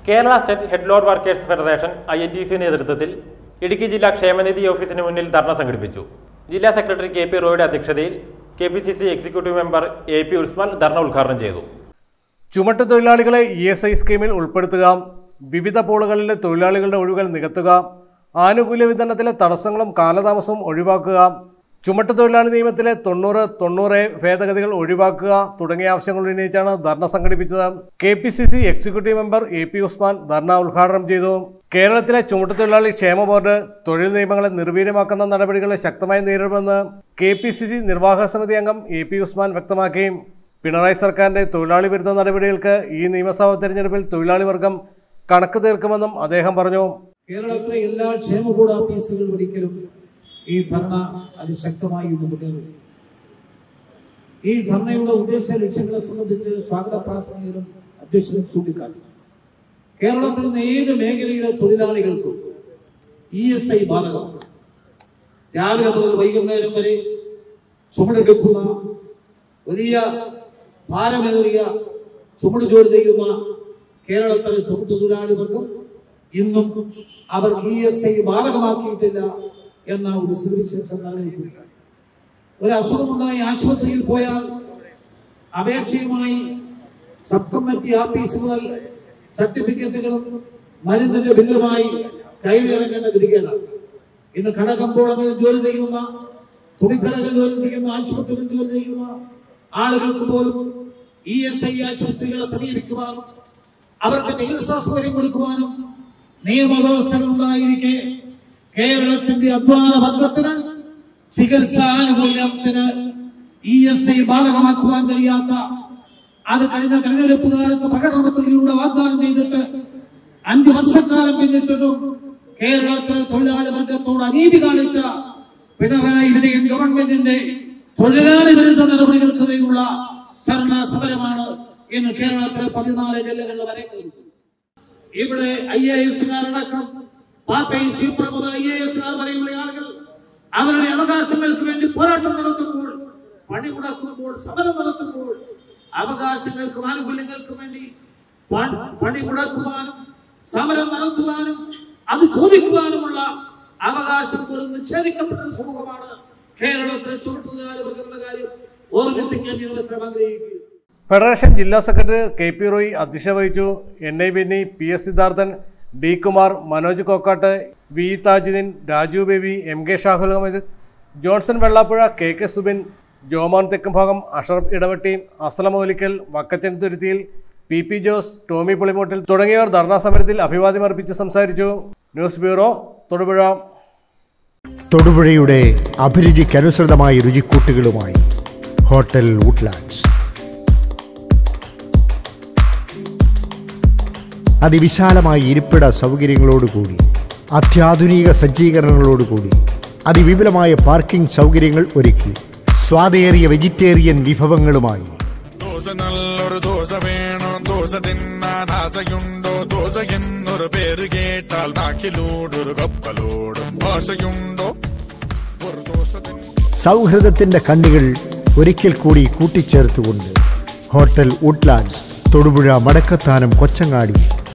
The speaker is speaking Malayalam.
Kerala state head load workers federation I N T C നേതൃത്വത്തിൽ ഇടുക്കി ജില്ലാ ക്ഷേമനിധി ഓഫീസിന് മുന്നിൽ ധർണ സംഘടിപ്പിച്ചു ജില്ലാ സെക്രട്ടറി കെ പി റോയുടെ അധ്യക്ഷതയിൽ K P C C executive member A P Usman dharna ഉദ്ഘാടനം ചെയ്തു ചുമട്ട് തൊഴിലാളികളെ ഇ എസ് ഐ സ്കീമിൽ ഉൾപ്പെടുത്തുക വിവിധ പോളുകളിലെ തൊഴിലാളികളുടെ ഒഴിവുകൾ നികത്തുക ആനുകൂല്യ വിതരണത്തിലെ തടസ്സങ്ങളും കാലതാമസവും ഒഴിവാക്കുക ചുമട്ട് തൊഴിലാളി നിയമത്തിലെ തൊണ്ണൂറ് തൊണ്ണൂറ് എ ഭേദഗതികൾ ഒഴിവാക്കുക തുടങ്ങിയ ആവശ്യങ്ങൾ ഉന്നയിച്ചാണ് ധർണ സംഘടിപ്പിച്ചത് K P C C executive member A P Usman dharna ഉദ്ഘാടനം ചെയ്തു കേരളത്തിലെ ചുമട്ട് തൊഴിലാളി ക്ഷേമ ബോർഡ് തൊഴിൽ നിയമങ്ങളെ നിർവീര്യമാക്കുന്ന നടപടികളെ ശക്തമായി നേരിടുമെന്ന് കെ പി സി സി നിർവാഹക സമിതി അംഗം എ പി ഉസ്മാൻ വ്യക്തമാക്കി പിണറായി സർക്കാരിന്റെ തൊഴിലാളി വിരുദ്ധ നടപടികൾക്ക് ഈ നിയമസഭാ തെരഞ്ഞെടുപ്പിൽ തൊഴിലാളി വർഗം കണക്ക് തീർക്കുമെന്നും അദ്ദേഹം പറഞ്ഞു കേരളത്തിലെ എല്ലാ ക്ഷേമ ബോർഡ് ഓഫീസുകളും ഒരിക്കലും ഈ ധർണ അതിശക്തമായി ഇന്ന് മുന്നേറും ഈ ധർണയുടെ ഉദ്ദേശ ലക്ഷ്യങ്ങളെ സംബന്ധിച്ച് സ്വാഗത പ്രാസംഗികരും അധ്യക്ഷനും ചൂണ്ടിക്കാട്ടി കേരളത്തിൽ നിന്ന് ഏത് മേഖലയിലെ തൊഴിലാളികൾക്കും ഇ എസ് ഐ ബാധകമാണ് രാവിലെ മുതൽ വൈകുന്നേരം വരെ ചുമടെടുക്കുന്ന വലിയ ഭാരമേറിയ ചുമട് ജോലി ചെയ്യുന്ന കേരളത്തിലെ ചുമട്ട് തൊഴിലാളി വർഗം ഇന്നും അവർ ഇ എസ് ഐ ബാധകമാക്കിയിട്ടില്ല എന്ന ഒരു സ്ഥിതിവിശേഷം നിലനിൽക്കുകയാണ് ഒരു അസുഖമുണ്ടായി ആശുപത്രിയിൽ പോയാൽ അപേക്ഷയുമായി സബ് കമ്മിറ്റി ആഫീസ് മുതൽ സർട്ടിഫിക്കറ്റുകളും മരുന്നിന്റെ ബില്ലുമായി കയ്യിലിറങ്ങേണ്ട ഗതികേടാണ് ഇന്ന് കടകമ്പോളങ്ങളിൽ ജോലി ചെയ്യുന്ന തുണിക്കടകളിൽ ജോലി ചെയ്യുന്ന ആശുപത്രികളിൽ ജോലി ചെയ്യുന്ന ആളുകൾക്ക് പോലും ഇ എസ് ഐ ആശുപത്രികളെ സമീപിക്കുവാനും അവർക്ക് ചികിത്സാ സൗകര്യം കൊടുക്കുവാനും നിയമവ്യവസ്ഥകൾ ഉണ്ടായിരിക്കെ കേരളത്തിന്റെ അധ്വാന വർഗത്തിന് ചികിത്സാ ആനുകൂല്യത്തിന് ഇ എസ് ഐ ബാധകമാക്കുവാൻ കഴിയാത്ത അത് കഴിഞ്ഞ തെരഞ്ഞെടുപ്പ് കാലത്ത് പ്രകടനപത്രികയിലൂടെ വാഗ്ദാനം ചെയ്തിട്ട് അഞ്ചു വർഷക്കാലം പിന്നിട്ടിട്ടും കേരളത്തിലെ തൊഴിലാളി വർഗത്തോട് അനീതി കാണിച്ച പിണറായി വിജയൻ ഗവൺമെന്റിന്റെ തൊഴിലാളി വിരുദ്ധ നടപടികൾക്കെതിരെയുള്ള ധർണ സമരമാണ് ഇന്ന് കേരളത്തിലെ പതിനാല് ജില്ലകളിൽ വരേണ്ടത് ഇവിടെ ഐ എ എസുകാരടക്കം പാപ്പയും സൂപ്പർ മുതൽ ഐ എ എസുകാർ വരെയുള്ള ആളുകൾ അവരുടെ അവകാശങ്ങൾക്ക് വേണ്ടി പോരാട്ടം നടത്തുമ്പോൾ പണി മുടക്കുമ്പോൾ സമരം നടത്തുമ്പോൾ അവകാശങ്ങൾക്കും ആനുകൂല്യങ്ങൾക്കും വേണ്ടി പ- പണി മുടക്കുവാനും സമരം നടത്തുവാനും അത് ചോദിക്കുവാനുമുള്ള അവകാശം പോലും നിഷേധിക്കപ്പെട്ട ഒരു സമൂഹമാണ് കേരളത്തിലെ ചുമട്ടുകാരി വർഗങ്ങളുടെ കാര്യം ഓർമ്മിപ്പിക്കാൻ ഞാൻ അവസരം ആഗ്രഹിക്കുന്നു ഫെഡറേഷൻ ജില്ലാ സെക്രട്ടറി കെ പി റോയി അധ്യക്ഷത വഹിച്ചു N I Benny P S Siddharthan D Kumar Manoj Kokkattu V Thajudheen Raju Baby M K Shahul Ahammed Johnson Vellappuzha K K Subin Jomon Thekkumbhagam Ashraf Edavetty Aslam Olickal Vakkachan Thuruthiyil P P Jose Tomy Pulimoottil തുടങ്ങിയവർ ധർണാ സമരത്തിൽ അഭിവാദ്യമർപ്പിച്ച് സംസാരിച്ചു ന്യൂസ് ബ്യൂറോ തൊടുപുഴ തൊടുപുഴയുടെ അഭിരുചിക്കനുസൃതമായ രുചിക്കൂട്ടുകളുമായി ഹോട്ടൽ വുഡ്ലാൻഡ്സ് അതിവിശാലമായ ഇരിപ്പിട സൗകര്യങ്ങളോടുകൂടി അത്യാധുനിക സജ്ജീകരണങ്ങളോടുകൂടി അതിവിപുലമായ പാർക്കിംഗ് സൗകര്യങ്ങൾ ഒരുക്കി സ്വാദേറിയ വെജിറ്റേറിയൻ വിഭവങ്ങളുമായി ദോശ നല്ലൊരു ദോശ വേണം ദോശ തിന്നാൻ ആശയുണ്ടോ ദോശ എന്നൊരു പേര് കേട്ടാൽ നാക്കിലൂടൊരു കപ്പലോടും ഭാഷയുണ്ടോ ഒരു ദോശ തിന്ന സൗഹൃദത്തിന്റെ കണ്ണികൾ ഒരിക്കൽ കൂടി കൂട്ടിച്ചേർത്തുകൊണ്ട് ഹോട്ടൽ വുഡ്ലാൻഡ്സ് തൊടുപുഴ മടക്കത്താനം കൊച്ചങ്ങാടി